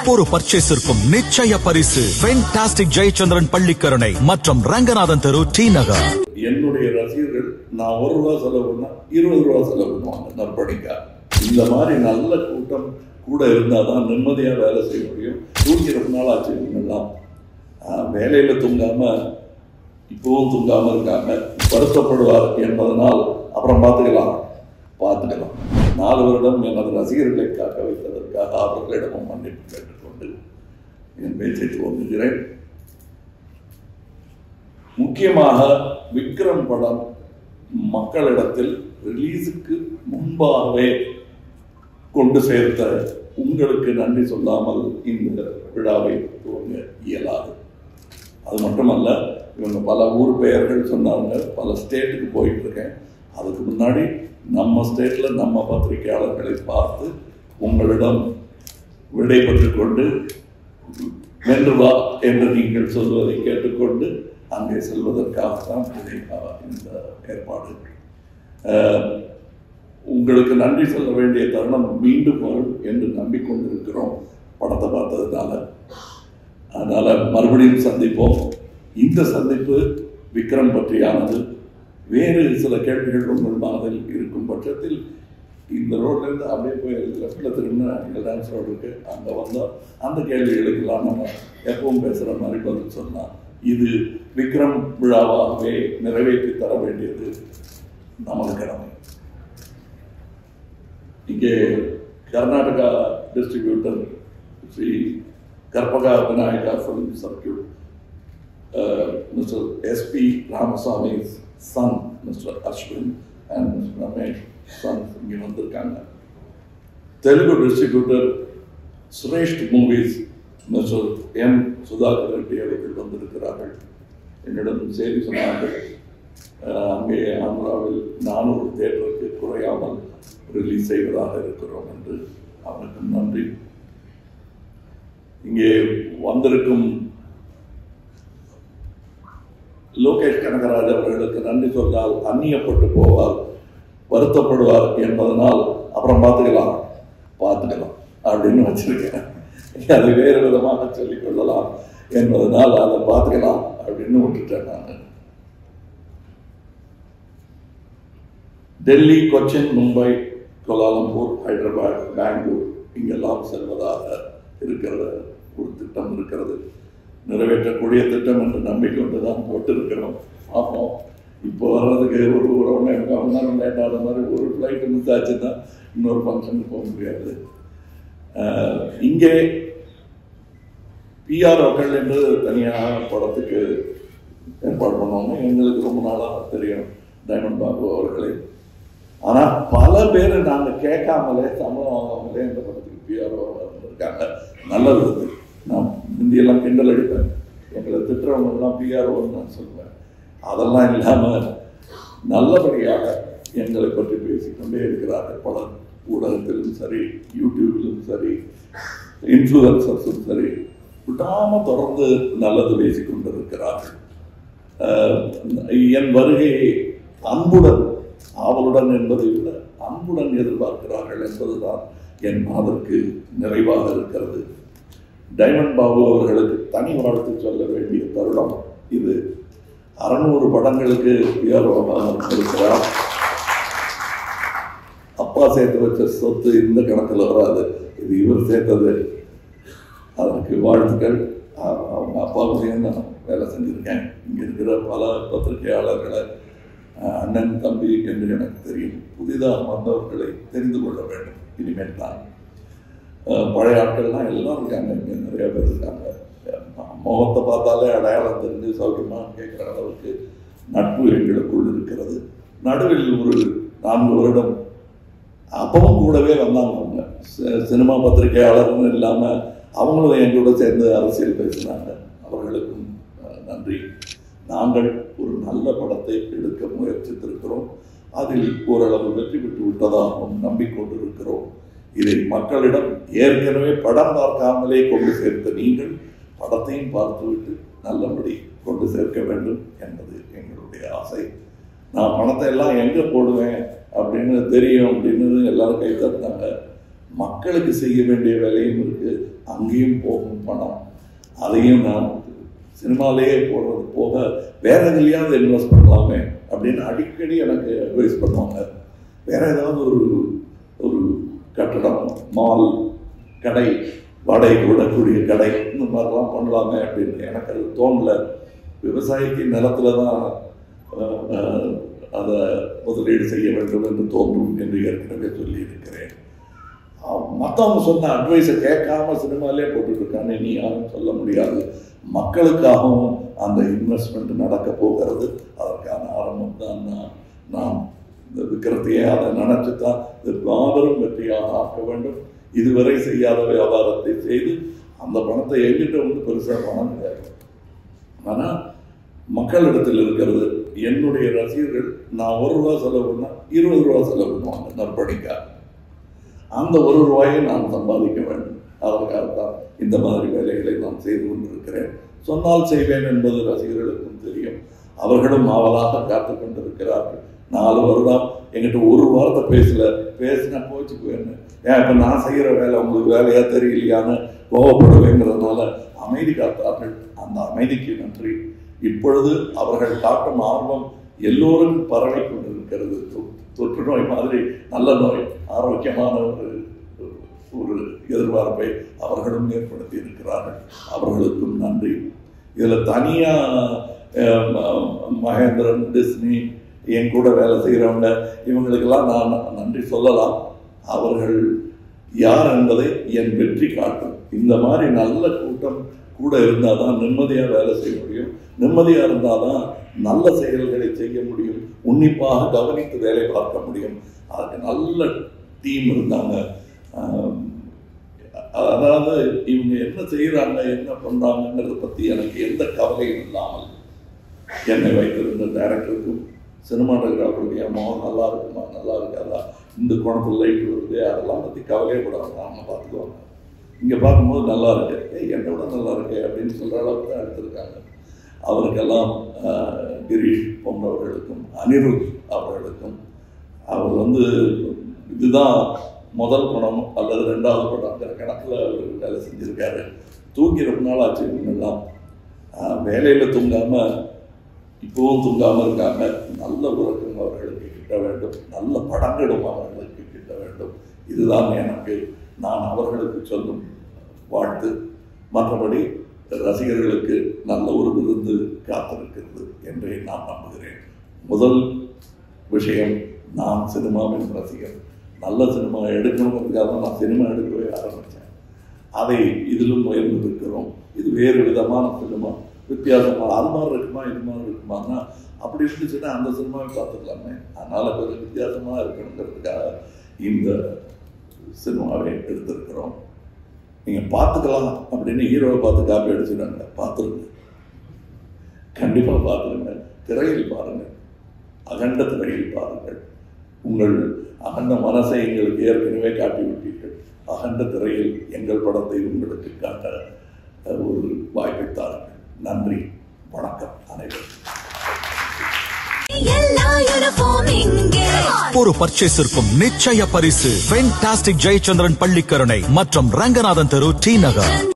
ஒவ்வொரு பர்ச்சேஸிற்கும் நிச்சய பரிசு ஃபென்டாஸ்டிக் ஜெயச்சந்திரன் பள்ளிக்கரணை மற்றும் ரங்கநாதன் தெரு டி நகர் என்னுடைய ரசிகர்கள் நான் ஒரு ரூபா செலவு பண்ணா இருபது ரூபா செலவு பண்ணுவாங்க நற்பணிக்கா இந்த மாதிரி நல்ல கூட்டம் கூட இருந்தால் தான் நிம்மதியாக வேலை செய்ய முடியும் தூங்கி ரொம்ப நாள் ஆச்சு இவங்கெல்லாம் ஆஹ், வேலையில தூங்காம இப்பவும் தூங்காம இருக்காங்க வருத்தப்படுவார் என்பதனால் அப்புறம் பார்த்துக்கலாம் பார்த்துக்கலாம் நாலு வருடம் எனது ரசிகர்களை காக்க வைத்ததற்காக அவர்களிடமும் மன்னிப்பு கேட்டுக்கொண்டு என் பேச்சை துவங்குகிறேன் முக்கியமாக விக்ரம் படம் மக்களிடத்தில் ரிலீஸுக்கு முன்பாகவே கொண்டு சேர்த்த உங்களுக்கு நன்றி சொல்லாமல் இந்த விழாவை துவங்க இயலாது அது மட்டுமல்ல இவங்க பல ஊர் பெயர்கள் சொன்னாங்க பல ஸ்டேட்டுக்கு போயிட்டு இருக்கேன் அதுக்கு முன்னாடி நம்ம ஸ்டேட்ல நம்ம பத்திரிகையாளர்களை பார்த்து உங்களிடம் விடை பெற்றுக் கொண்டு வென்று வா என்று நீங்கள் சொல்வதை கேட்டுக்கொண்டு அங்கே செல்வதற்காகத்தான் இதை, அஹ், இந்த ஏற்பாடு அஹ், உங்களுக்கு நன்றி சொல்ல வேண்டிய தருணம் மீண்டும் வரும் என்று நம்பிக்கொண்டிருக்கிறோம் படத்தை பார்த்ததுனால அதனால மறுபடியும் சந்திப்போம் இந்த சந்திப்பு விக்ரம் பற்றியானது வேறு சில கேள்விகள் உங்கள் மனதில் இருக்கும் பட்சத்தில் இந்த ரோட்ல இருந்து அப்படியே போய் லெஃப்ட்ல திரும்பினா இங்கே டான்ஸ் ரோடு இருக்கு அங்கே வந்தால் அந்த கேள்விகளுக்கெல்லாம் நம்ம எப்பவும் பேசுகிற மாதிரி பதில் சொல்லலாம் இது விக்ரம் விழாவாகவே நிறைவேற்றி தர வேண்டியது நமது கடமை இங்கே Karnataka distributor Shri Karpaga Vinayaka film circuit mister SP ராமசாமி's son mister Ashwin and mister Ramesh son இங்கே வந்திருக்காங்க Telugu distributor Suresh movies mister M Sudhakar Reddy அவர்கள் வந்திருக்கிறார்கள் என்னிடம் செய்தி சொன்னார்கள் அஹ், அங்கே ஆந்திராவில் நானூறு தேட்டருக்கு குறையாமல் ரிலீஸ் செய்வதாக இருக்கிறோம் என்று அவருக்கு நன்றி இங்கே வந்திருக்கும் லோகேஷ் கனகராஜ் அவர்களுக்கு நன்றி சொன்னால் அந்நியப்பட்டு போவார் வருத்தப்படுவார் என்பதனால் அப்புறம் பார்த்துக்கலாம் பார்த்துக்கலாம் அப்படின்னு வச்சிருக்கேன் அதை வேறு விதமாக சொல்லிக் கொள்ளலாம் என்பதனால் அதை பார்த்துக்கலாம் அப்படின்னு விட்டுட்டேன் நான் டெல்லி கொச்சின் மும்பை கோலாலம்பூர் ஹைதராபாத் பெங்களூர் இங்கெல்லாம் செல்வதாக இருக்கிற ஒரு திட்டம் இருக்கிறது நிறைவேற்றக்கூடிய திட்டம் என்று நம்பிக்கொண்டு தான் போட்டிருக்கிறோம் பார்ப்போம் இப்போ வர்றதுக்கு ஒரு ஒரு ஒன்றே முக்கால் மணி நேரம் லேட் ஆகிற மாதிரி ஒரு ஃப்ளைட் மிஸ் ஆச்சுன்னா இன்னொரு ஃபங்க்ஷனுக்கு போக முடியாது அஹ், இங்கே பிஆர்ஓக்கள் என்று தனியாக படத்துக்கு ஏற்பாடு பண்ணுவாங்க எங்களுக்கு ரொம்ப நாளாக தெரியும் டைமண்ட் பாபு அவர்களை ஆனால் பல பேர் நாங்கள் கேட்காமலே சம்பளம் வாங்காமலே இந்த படத்துக்கு பிஆர்ஓ இருந்திருக்காங்க நல்லது அது. நான் முந்தியெல்லாம் கிண்டல் அடிப்பேன் எங்களை திட்டுறவங்கெல்லாம் பிஆர்ஓன்னு நான் சொல்லுவேன் அதெல்லாம் இல்லாமல் நல்லபடியாக எங்களை பற்றி பேசிக்கொண்டே இருக்கிறார்கள் பலர் ஊடகத்திலும் சரி யூடியூபிலும் சரி இன்ஃப்ளூயன்சர்ஸும் சரி விடாம தொடர்ந்து நல்லது பேசிக் கொண்டிருக்கிறார்கள் அஹ், என் வருகையை அன்புடன் ஆவலுடன் என்பதை விட அன்புடன் எதிர்பார்க்கிறார்கள் என்பதுதான் என் மனதிற்கு நிறைவாக இருக்கிறது டைமண்ட் பாபு அவர்களுக்கு தனி வாழ்த்து சொல்ல வேண்டிய தருணம் இது அறநூறு படங்களுக்கு உயர்வாக இருக்கிறார் அப்பா சேர்த்து வச்ச சொத்து இந்த கணக்கில் வராது இது இவர் சேர்த்தது அதற்கு வாழ்த்துக்கள் அ- அவங்க அப்பாவுடையும் நான் வேலை செஞ்சுருக்கேன் இங்கே இருக்கிற பல பத்திரிகையாளர்களை அஹ், அண்ணன் தம்பி என்று எனக்கு தெரியும் புதிதாக வந்தவர்களை தெரிந்து கொள்ள வேண்டும் இனிமேல் தான் அஹ், பழைய ஆட்கள்லாம் எல்லாம் இருக்காங்க இங்கே நிறைய பேர் இருக்காங்க அஹ், முகத்தை பார்த்தாலே அடையாளம் தெரிஞ்சு சௌக்கியமா கேட்குற அளவுக்கு நட்பு எங்களுக்குள் இருக்கிறது நடுவில் ஒரு நான்கு வருடம் அப்பவும் கூடவே வந்தாங்க அவங்க சி- சினிமா பத்திரிகையாளர்னு இல்லாமல் அவங்களும் எங்களோட சேர்ந்து அரசியல் பேசினாங்க அவர்களுக்கும் அஹ், நன்றி நாங்கள் ஒரு நல்ல படத்தை எடுக்க முயற்சித்திருக்கிறோம் அதில் ஓரளவு வெற்றி பெற்று விட்டதாகவும் நம்பிக்கொண்டிருக்கிறோம் இதை மக்களிடம் ஏற்கனவே படம் பார்க்காமலே கொண்டு சேர்த்த நீங்கள் படத்தையும் பார்த்துவிட்டு நல்லபடி கொண்டு சேர்க்க வேண்டும் என்பது எங்களுடைய ஆசை நான் பணத்தை எல்லாம் எங்கே போடுவேன் அப்படின்னு தெரியும் அப்படின்னு எல்லாரும் கை தட்டினாங்க மக்களுக்கு செய்ய வேண்டிய வேலையும் இருக்கு அங்கேயும் போகும் பணம் அதையும் நான் சினிமாலேயே போடுறது போக வேற எதுலையாவது இன்வெஸ்ட் பண்ணலாமே அப்படின்னு அடிக்கடி எனக்கு அட்வைஸ் பண்ணுவாங்க வேற ஏதாவது ஒரு ஒரு கட்டடம் மால் கடை வாடகைக்கு விடக்கூடிய கடை இந்த மாதிரிலாம் பண்ணலாமே அப்படின்னு எனக்கு அது தோணல விவசாயிக்கு நிலத்துல தான் அஹ், அஹ், அதை முதலீடு செய்ய வேண்டும் என்று தோன்றும் என்று ஏற்கனவே சொல்லி இருக்கிறேன் மற்றவங்க சொன்ன அட்வைஸை கேட்காம சினிமாலே போட்டுட்டு இருக்காங்க நீ யாரும் சொல்ல முடியாது மக்களுக்காகவும் அந்த இன்வெஸ்ட்மெண்ட் நடக்க போகிறது அதற்கான ஆரம்பம் தான் நான் நாம் இந்த விக்கிரத்தையே அதை நினைச்சு தான் இது மாபெரும் வெற்றியாக ஆக்க வேண்டும் இதுவரை செய்யாத வியாபாரத்தை செய்து அந்த பணத்தை எங்கிட்ட வந்து பெருசாக பணம் கிடையாது ஆனால் மக்களிடத்தில் இருக்கிறது என்னுடைய ரசிகர்கள் நான் ஒரு ரூபா செலவு பண்ணா இருபது ரூபா செலவு பண்ணுவாங்க நற்பணிக்காக அந்த ஒரு ரூபாயை நான் சம்பாதிக்க வேண்டும் அதற்காகத்தான் இந்த மாதிரி வேலைகளை நான் செய்து கொண்டிருக்கிறேன் சொன்னால் செய்வேன் என்பது ரசிகர்களுக்கும் தெரியும் அவர்களும் ஆவலாக காத்து கொண்டிருக்கிறார்கள் நாலு வருடம் என்கிட்ட ஒரு வார்த்தை பேசல பேசினா போச்சுக்குவேன்னு ஏன் இப்போ நான் செய்கிற வேலை உங்களுக்கு வேலையா தெரியலையான்னு கோவப்படுவேங்கிறதுனால அமைதி காத்தார்கள் அந்த அமைதிக்கு நன்றி இப்பொழுது அவர்கள் காட்டும் ஆர்வம் எல்லோருக்கும் பரவி கொண்டிருக்கிறது தொ- தொற்று நோய் மாதிரி நல்ல நோய் ஆரோக்கியமான ஒரு ஒரு எதிர்பார்ப்பை அவர்களும் ஏற்படுத்தி இருக்கிறார்கள் அவர்களுக்கும் நன்றி இதில் தனியாக மகேந்திரன் டிஸ்னி என் கூட வேலை செய்கிறவங்க இவங்களுக்கெல்லாம் நான் நன்றி சொல்லலாம் அவர்கள் யார் என்பதை என் வெற்றி காட்டும் இந்த மாதிரி நல்ல கூட்டம் கூட இருந்தால் தான் நிம்மதியாக வேலை செய்ய முடியும் நிம்மதியாக இருந்தால் தான் நல்ல செயல்களை செய்ய முடியும் உன்னிப்பாக கவனித்து வேலை பார்க்க முடியும் அதுக்கு நல்ல டீம் இருந்தாங்க ஆம், அதாவது இவங்க என்ன செய்கிறாங்க என்ன பண்ணுறாங்கங்கிறத பற்றி எனக்கு எந்த கவலையும் இல்லாமல் என்னை வைத்திருந்த டைரக்டருக்கும் சினிமாட்டோகிராஃபருடைய முகம் நல்லா இருக்குமா நல்லா இருக்காதா இந்த கோணத்தில் லைட் வருது அதெல்லாம் பற்றி கவலையப்படாம அவங்க பார்த்துக்குவாங்க இங்கே பார்க்கும்போது நல்லா இருக்கு ஏய் என்னை விட நல்லா இருக்கு அப்படின்னு சொல்கிற அளவுக்கு தான் எடுத்திருக்காங்க அவருக்கெல்லாம் ஆஹ், கிரீஷ் போன்றவர்களுக்கும் அனிருத் அவர்களுக்கும் அவர் வந்து இதுதான் முதல் படம் அல்லது ரெண்டாவது படம்ங்கிற கணக்கில் அவர் வேலை செஞ்சுருக்காரு தூங்கி ரொம்ப நாள் ஆச்சு இவங்கெல்லாம் ஆஹ், வேலையில தூங்காம இப்பவும் தூங்காம இருக்காங்க நல்ல உறக்கம் அவர்களுக்கு கிட்ட வேண்டும் நல்ல படங்களும் அவர்களுக்கு கிட்ட வேண்டும் இதுதான் எனக்கு நான் அவர்களுக்கு சொல்லும் வாழ்த்து மற்றபடி ரசிகர்களுக்கு நல்ல ஒரு விருந்து காத்திருக்கிறது என்றே நான் நம்புகிறேன் முதல் விஷயம் நான் சினிமாவின் ரசிகர் நல்ல சினிமா எடுக்கணுங்கிறதுக்காக தான் நான் சினிமா எடுக்கவே ஆரம்பித்தேன் அதை இதிலும் முயர்ந்திருக்கிறோம் இது வேறு விதமான சினிமா வித்தியாசமா அது மாதிரி இருக்குமா இது மாதிரி இருக்குமான்னா அப்படி இருந்துச்சுன்னா அந்த சினிமாவை பார்த்துக்கலாமே அதனால கொஞ்சம் வித்தியாசமா இருக்கணுங்கிறதுக்காக இந்த சினிமாவை எடுத்திருக்கிறோம் நீங்க பார்த்துக்கலாம் அப்படின்னு ஹீரோவை பார்த்து காப்பி அடிச்சுட்டாங்க பார்த்துருங்க கண்டிப்பா பார்த்துருங்க திரையில் பாருங்க அகண்ட திரையில் பாருங்கள் உங்கள் அகண்ட மனசை எங்களுக்கு ஏற்கனவே காட்டி விட்டீர்கள் அகண்ட திரையில் எங்கள் படத்தை உங்களுக்கு காட்ட அஹ், ஒரு வாய்ப்பை தாருங்கள் நன்றி வணக்கம் அனைவருக்கும் எல்லா யூனிஃபார்ம் இங்கே ஒரு பர்ச்சேஸிற்கும் நிச்சய பரிசு ஃபென்டாஸ்டிக் ஜெயச்சந்திரன் பள்ளிக்கரணை மற்றும் ரங்கநாதன் தெரு டி நகர்